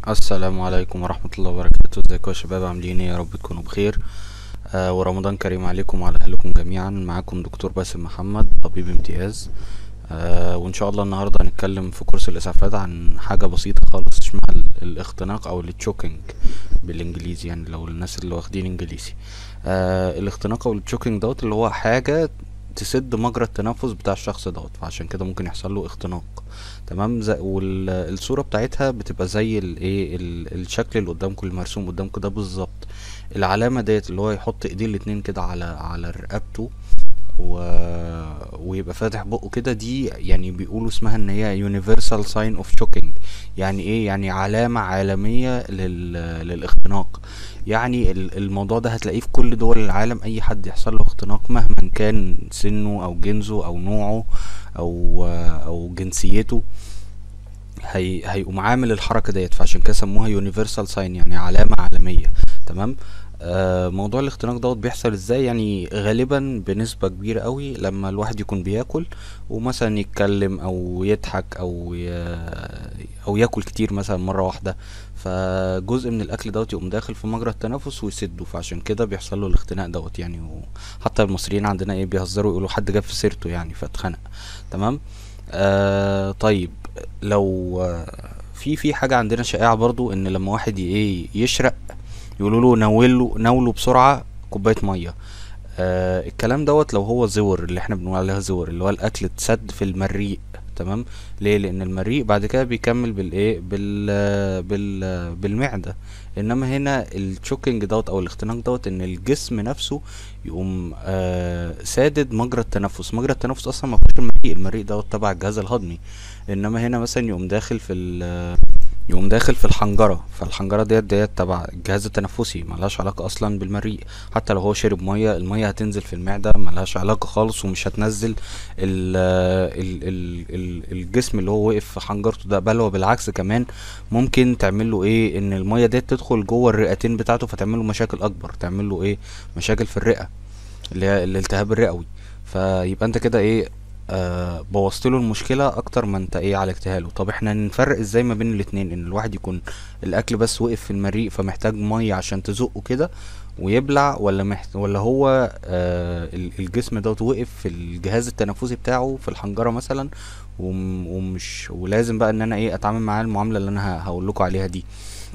السلام عليكم ورحمة الله وبركاته ازيكم يا شباب عاملين ايه يا رب تكونوا بخير آه ورمضان كريم عليكم وعلى اهلكم جميعا معاكم دكتور باسم محمد طبيب امتياز آه وان شاء الله النهاردة هنتكلم في كورس الاسعافات عن حاجة بسيطة خالص اسمها ال- الاختناق او التشوكينج بالانجليزي يعني لو الناس اللي واخدين انجليزي آه الاختناق او التشوكينج دوت اللي هو حاجة تسد مجرى التنفس بتاع الشخص دوت فعشان كده ممكن يحصل له اختناق تمام زي والصورة بتاعتها بتبقى زي الايه ال- الشكل اللي قدامكم المرسوم قدامكم ده بالظبط العلامة ديت اللي هو يحط ايديه الاتنين كده على على رقبته و... ويبقى فاتح بقه كده دي يعني بيقولوا اسمها ان هي universal sign of shocking يعني ايه يعني علامة عالمية لل... للاختناق يعني ال- الموضوع ده هتلاقيه في كل دول العالم اي حد يحصل له اختناق مهما كان سنه او جنسه او نوعه او او جنسيته هي هيقوم عامل الحركة ديت فعشان كده سموها يونيفرسال ساين يعني علامة عالمية تمام آه موضوع الاختناق دوت بيحصل ازاي يعني غالبا بنسبة كبيرة قوي لما الواحد يكون بياكل ومثلا يتكلم او يضحك او ي... او ياكل كتير مثلا مرة واحدة فجزء من الاكل دوت يقوم داخل في مجرى التنفس ويسده فعشان كده بيحصل له الاختناق دوت يعني وحتى المصريين عندنا ايه بيهزروا يقولوا حد جاب في سيرته يعني فاتخنق تمام آه طيب لو آه، في في حاجة عندنا شائعة برضو ان لما واحد ي- ايه يشرق يقولوا له ناوله ناوله بسرعة كوباية مية آه الكلام دوت لو هو زور اللي احنا بنقول عليها زور اللي هو الاكل اتسد في المريء تمام ليه لان المريء بعد كده بيكمل بالايه بال بال بالمعدة انما هنا التشوكينج دوت او الاختناق دوت ان الجسم نفسه يقوم آه سادد مجرى التنفس مجرى التنفس اصلا ما فيهوش المريء المريء دوت تبع الجهاز الهضمي انما هنا مثلا يقوم داخل في ال يقوم داخل في الحنجرة فالحنجرة ديت ديت تبع الجهاز التنفسي ملهاش علاقة أصلا بالمريء حتى لو هو شرب مية المية هتنزل في المعدة ملهاش علاقة خالص ومش هتنزل ال ال ال ال الجسم اللي هو وقف في حنجرته ده بل وبالعكس كمان ممكن تعمل له ايه ان المية ديت تدخل جوه الرئتين بتاعته فتعمل له مشاكل اكبر تعمل له ايه مشاكل في الرئة اللي هي الالتهاب الرئوي فيبقى انت كده ايه آه بوظت له المشكله اكتر ما انت ايه عالجتها له طب احنا نفرق ازاي ما بين الاتنين ان الواحد يكون الاكل بس وقف في المريء فمحتاج ميه عشان تزقه كده ويبلع ولا محت... ولا هو آه ال- الجسم دوت وقف في الجهاز التنفسي بتاعه في الحنجره مثلا وم... ومش ولازم بقى ان انا ايه اتعامل معاه المعامله اللي انا هقول لكم عليها دي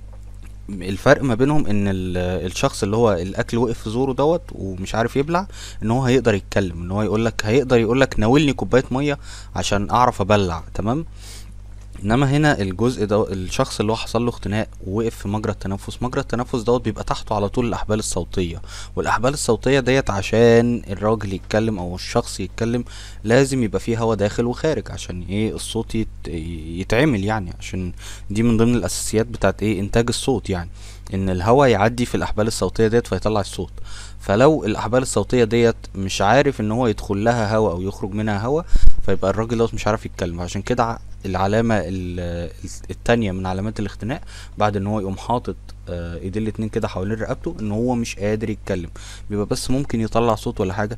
الفرق ما بينهم ان ال- الشخص اللي هو الاكل وقف في زوره دوت ومش عارف يبلع ان هو هيقدر يتكلم ان هو يقول لك هيقدر يقول لك ناولني كوبايه ميه عشان اعرف ابلع تمام انما هنا الجزء ده الشخص اللي هو حصل له اختناق ووقف في مجرى التنفس مجرى التنفس دوت بيبقى تحته على طول الاحبال الصوتيه والاحبال الصوتيه ديت عشان الراجل يتكلم او الشخص يتكلم لازم يبقى فيه هوا داخل وخارج عشان ايه الصوت يت... يتعمل يعني عشان دي من ضمن الاساسيات بتاعت ايه انتاج الصوت يعني ان الهواء يعدي في الاحبال الصوتيه ديت فيطلع الصوت فلو الاحبال الصوتيه ديت مش عارف ان هو يدخل لها هواء او يخرج منها هواء فيبقى الراجل دوت مش عارف يتكلم عشان كده ع- العلامه ال- التانية من علامات الاختناق بعد ان هو يقوم حاطط آه، ايديه الاتنين كده حوالين رقبته ان هو مش قادر يتكلم بيبقى بس ممكن يطلع صوت ولا حاجه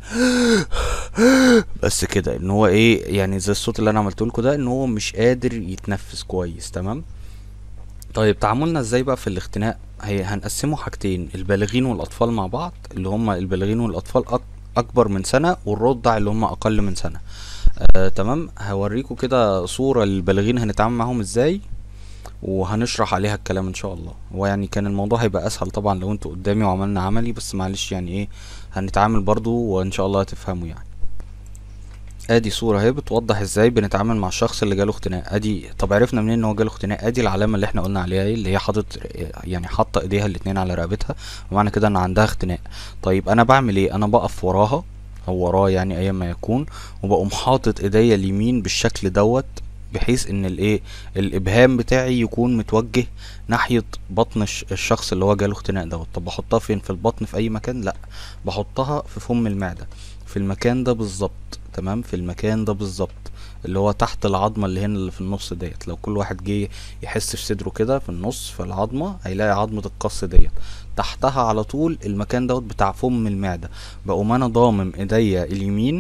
بس كده ان هو ايه يعني زي الصوت اللي انا عملته لكم ده ان هو مش قادر يتنفس كويس تمام طيب تعاملنا ازاي بقى في الاختناق هي هنقسمه حاجتين البالغين والاطفال مع بعض اللي هم البالغين والاطفال أك اكبر من سنة والرضع اللي هم اقل من سنة آه تمام هوريكم كده صورة للبالغين هنتعامل معاهم ازاي وهنشرح عليها الكلام ان شاء الله هو يعني كان الموضوع هيبقى اسهل طبعا لو انتوا قدامي وعملنا عملي بس معلش يعني ايه هنتعامل برضو وان شاء الله هتفهموا يعني ادي صورة اهي بتوضح ازاي بنتعامل مع الشخص اللي جاله اختناق ادي طب عرفنا منين ان هو جاله اختناق ادي العلامة اللي احنا قلنا عليها ايه اللي هي حاطط يعني حاطة ايديها الاتنين على رقبتها ومعنى كده ان عندها اختناق طيب انا بعمل ايه انا بقف وراها او وراه يعني ايا ما يكون وبقوم حاطط ايديا اليمين بالشكل دوت بحيث ان الايه الابهام بتاعي يكون متوجه ناحية بطن الش- الشخص اللي هو جاله اختناق دوت طب بحطها فين في البطن في اي مكان لا بحطها في فم المعدة في المكان ده بالظبط تمام في المكان ده بالظبط اللي هو تحت العظمة اللي هنا اللي في النص ديت لو كل واحد جه يحس في صدره كده في النص في العظمة هيلاقي عظمة القص ديت تحتها على طول المكان دوت بتاع فم المعدة بقوم انا ضامم ايديا اليمين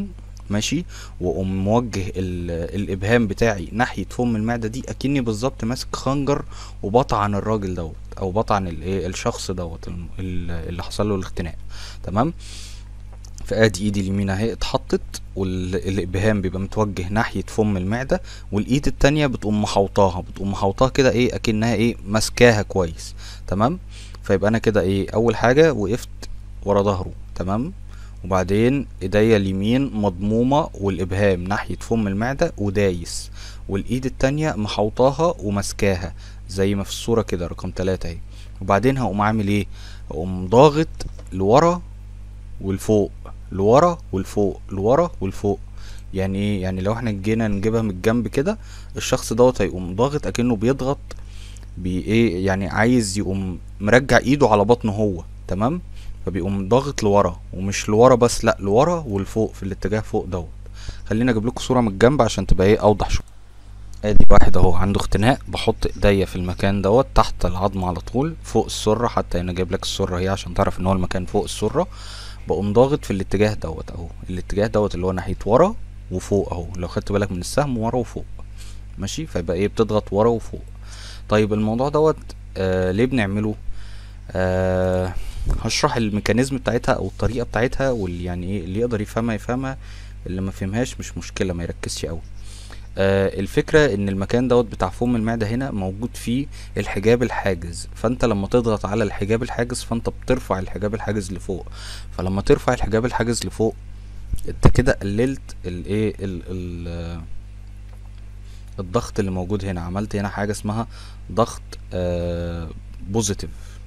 ماشي واقوم موجه ال- الابهام بتاعي ناحيه فم المعده دي اكني بالظبط ماسك خنجر وبطعن الراجل دوت او بطعن الايه الشخص دوت الم- ال- اللي حصل له الاختناق تمام فادي ايدي اليمين اهي اتحطت والابهام بيبقى متوجه ناحيه فم المعده والايد التانية بتقوم محوطاها بتقوم محوطاها كده ايه اكنها ايه ماسكاها كويس تمام فيبقى انا كده ايه اول حاجه وقفت ورا ظهره تمام وبعدين ايديا اليمين مضمومه والابهام ناحيه فم المعده ودايس والايد التانية محوطاها وماسكاها زي ما في الصوره كده رقم تلاتة اهي وبعدين هقوم عامل ايه هقوم ضاغط لورا والفوق لورا والفوق لورا والفوق يعني ايه يعني لو احنا جينا نجيبها من الجنب كده الشخص دوت هيقوم ضاغط اكنه بيضغط بي ايه يعني عايز يقوم مرجع ايده على بطنه هو تمام فبيقوم ضاغط لورا ومش لورا بس لا لورا والفوق في الاتجاه فوق دوت خلينا اجيب لكم صوره من الجنب عشان تبقى ايه اوضح شويه ادي واحد اهو عنده اختناق بحط ايديا في المكان دوت تحت العظم على طول فوق السره حتى انا جايب لك السره هي عشان تعرف ان هو المكان فوق السره بقوم ضاغط في الاتجاه دوت اهو الاتجاه دوت اللي هو ناحيه ورا وفوق اهو لو خدت بالك من السهم ورا وفوق ماشي فيبقى ايه بتضغط ورا وفوق طيب الموضوع دوت آه ليه بنعمله آه هشرح الميكانيزم بتاعتها او الطريقه بتاعتها واللي يعني ايه اللي يقدر يفهمها يفهمها اللي ما فهمهاش مش مشكله ما يركزش قوي آه الفكرة ان المكان دوت بتاع فم المعدة هنا موجود فيه الحجاب الحاجز فانت لما تضغط على الحجاب الحاجز فانت بترفع الحجاب الحاجز لفوق فلما ترفع الحجاب الحاجز لفوق انت كده قللت الايه ال ال آه، الضغط اللي موجود هنا عملت هنا حاجة اسمها ضغط آه بوزيتيف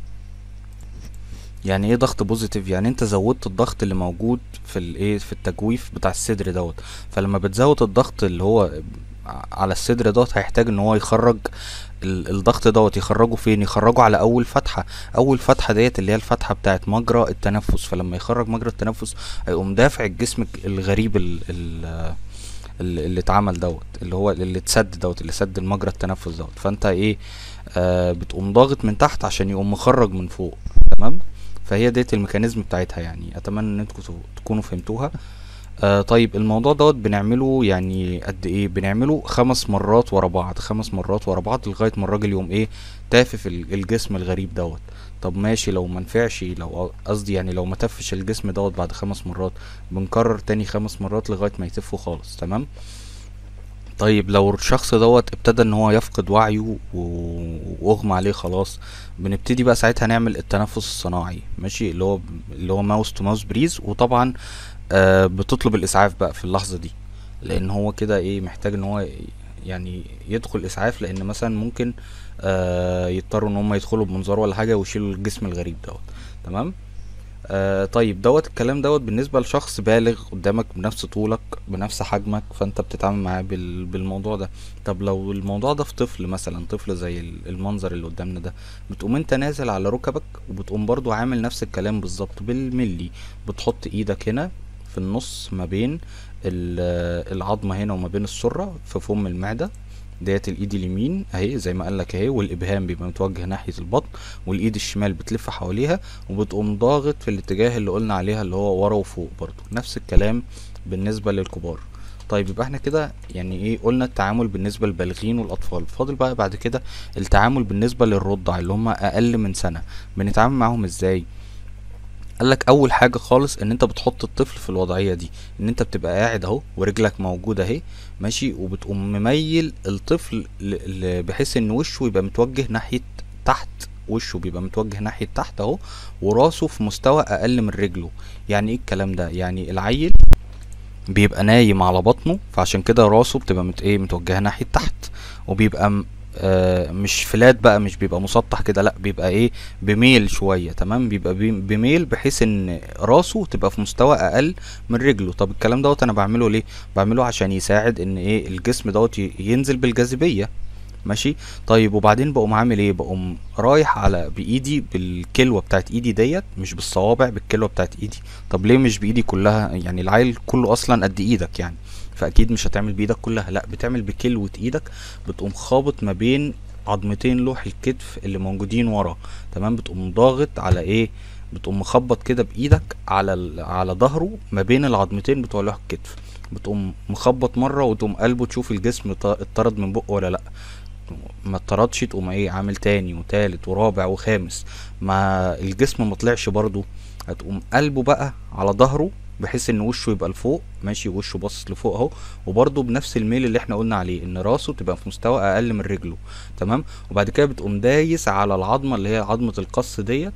يعني ايه ضغط بوزيتيف يعني انت زودت الضغط اللي موجود في الايه في التجويف بتاع الصدر دوت فلما بتزود الضغط اللي هو على الصدر دوت هيحتاج ان هو يخرج ال- الضغط دوت يخرجه فين يخرجه على اول فتحه اول فتحه ديت اللي هي الفتحه بتاعت مجرى التنفس فلما يخرج مجرى التنفس هيقوم دافع الجسم الغريب ال ال ال- اللي اتعمل دوت اللي هو اللي اتسد دوت اللي سد المجرى التنفس دوت فانت ايه آه بتقوم ضاغط من تحت عشان يقوم مخرج من فوق تمام فهي ديت الميكانيزم بتاعتها يعني اتمنى ان انتوا تكونوا- تكونوا فهمتوها آه طيب الموضوع دوت بنعمله يعني قد ايه بنعمله خمس مرات ورا بعض خمس مرات ورا بعض لغايه ما الراجل يقوم ايه تافف ال- الجسم الغريب دوت طب ماشي لو منفعش لو قصدي يعني لو ما تفش الجسم دوت بعد خمس مرات بنكرر تاني خمس مرات لغايه ما يتفه خالص تمام طيب لو الشخص دوت ابتدى ان هو يفقد وعيه و- واغمى عليه خلاص بنبتدي بقى ساعتها نعمل التنفس الصناعي ماشي اللي هو اللي هو ماوس تو ماوس بريز وطبعا آه بتطلب الاسعاف بقى في اللحظه دي لان هو كده ايه محتاج ان هو ي- يعني يدخل اسعاف لان مثلا ممكن آه يضطروا ان هم يدخلوا بمنظار ولا حاجه ويشيلوا الجسم الغريب دوت تمام آه طيب دوت الكلام دوت بالنسبة لشخص بالغ قدامك بنفس طولك بنفس حجمك فانت بتتعامل معاه بال بالموضوع ده طب لو الموضوع ده في طفل مثلا طفل زي ال- المنظر اللي قدامنا ده بتقوم انت نازل على ركبك وبتقوم برضو عامل نفس الكلام بالظبط بالملي بتحط ايدك هنا في النص ما بين ال- العظمة هنا وما بين السرة في فم المعدة ديت الايد اليمين اهي زي ما قالك اهي والابهام بيبقى متوجه ناحية البطن والايد الشمال بتلف حواليها وبتقوم ضاغط في الاتجاه اللي قلنا عليها اللي هو ورا وفوق برضو نفس الكلام بالنسبة للكبار طيب يبقى احنا كده يعني ايه قلنا التعامل بالنسبة للبالغين والاطفال فاضل بقى بعد كده التعامل بالنسبة للرضع اللي هم اقل من سنة بنتعامل معاهم ازاي قالك اول حاجة خالص ان انت بتحط الطفل في الوضعية دي ان انت بتبقى قاعد اهو ورجلك موجودة اهي ماشي وبتقوم مميل الطفل ل- ل- بحيث ان وشه يبقى متوجه ناحية تحت وشه بيبقى متوجه ناحية تحت اهو وراسه في مستوى اقل من رجله يعني ايه الكلام ده يعني العيل بيبقى نايم على بطنه فعشان كده راسه بتبقى مت ايه متوجهه ناحيه تحت وبيبقى م- آه مش فلات بقى مش بيبقى مسطح كده لا بيبقى ايه بميل شويه تمام بيبقى بي- بميل بحيث ان راسه تبقى في مستوى اقل من رجله طب الكلام دوت انا بعمله ليه بعمله عشان يساعد ان ايه الجسم دوت ي- ينزل بالجاذبيه ماشي طيب وبعدين بقوم عامل ايه بقوم رايح على بايدي بالكلوه بتاعت ايدي ديت مش بالصوابع بالكلوه بتاعت ايدي طب ليه مش بايدي كلها يعني العيل كله اصلا قد ايدك يعني فاكيد مش هتعمل بايدك كلها لا بتعمل بكلوه ايدك بتقوم خابط ما بين عظمتين لوح الكتف اللي موجودين ورا تمام بتقوم ضاغط على ايه بتقوم مخبط كده بايدك على ال... على ظهره ما بين العظمتين بتوع لوح الكتف بتقوم مخبط مره وتقوم قلبه تشوف الجسم ط- اتطرد من بقه ولا لا ما اتطردش تقوم ايه عامل تاني وتالت ورابع وخامس ما الجسم ما طلعش برضه هتقوم قلبه بقى على ظهره بحيث ان وشه يبقى لفوق ماشي وشه باصص لفوق اهو وبرضه بنفس الميل اللي احنا قلنا عليه ان راسه تبقى في مستوى اقل من رجله تمام وبعد كده بتقوم دايس على العظمه اللي هي عظمه القص ديت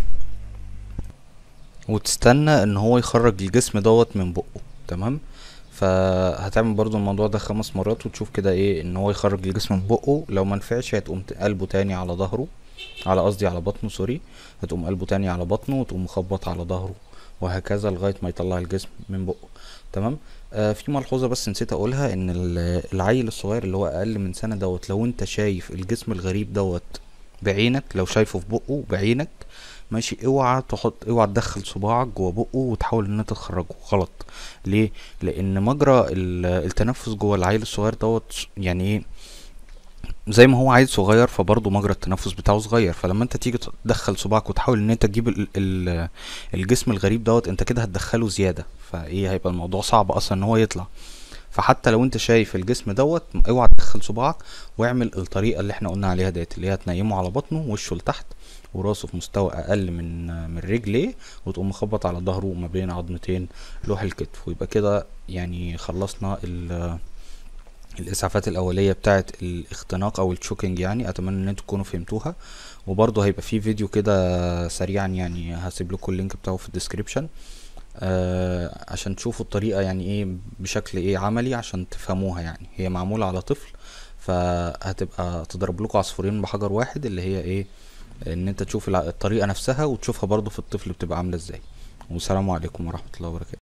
وتستنى ان هو يخرج الجسم دوت من بقه تمام فهتعمل برضو الموضوع ده خمس مرات وتشوف كده ايه ان هو يخرج الجسم من بقه لو ما نفعش هتقوم ت- قلبه تاني على ظهره على قصدي على بطنه سوري هتقوم قلبه تاني على بطنه وتقوم مخبط على ظهره وهكذا لغاية ما يطلع الجسم من بقه تمام آه في ملحوظة بس نسيت اقولها ان ال- العيل الصغير اللي هو اقل من سنة دوت لو انت شايف الجسم الغريب دوت بعينك لو شايفه في بقه بعينك ماشي اوعى تحط اوعى تدخل صباعك جوه بقه وتحاول ان انت تخرجه غلط ليه لان مجرى ال- التنفس جوه العيل الصغير دوت يعني ايه زي ما هو عيل صغير فبرضه مجرى التنفس بتاعه صغير فلما انت تيجي تدخل صباعك وتحاول ان انت تجيب ال ال الجسم الغريب دوت انت كده هتدخله زيادة فايه هيبقى الموضوع صعب اصلا ان هو يطلع فحتى لو انت شايف الجسم دوت اوعى تدخل صباعك واعمل الطريقة اللي احنا قلنا عليها ديت اللي هي تنيمه على بطنه وشه لتحت وراسه في مستوى اقل من من رجليه وتقوم مخبط على ظهره ما بين عظمتين لوح الكتف ويبقى كده يعني خلصنا ال الاسعافات الاوليه بتاعه الاختناق او التشوكينج يعني اتمنى ان انتوا تكونوا فهمتوها وبرضه هيبقى في فيديو كده سريعا يعني هسيب لكم اللينك بتاعه في الديسكريبشن آه عشان تشوفوا الطريقه يعني ايه بشكل ايه عملي عشان تفهموها يعني هي معموله على طفل فهتبقى تضرب لكم عصفورين بحجر واحد اللي هي ايه ان انت تشوف الع- الطريقه نفسها وتشوفها برضه في الطفل بتبقى عامله ازاي والسلام عليكم ورحمه الله وبركاته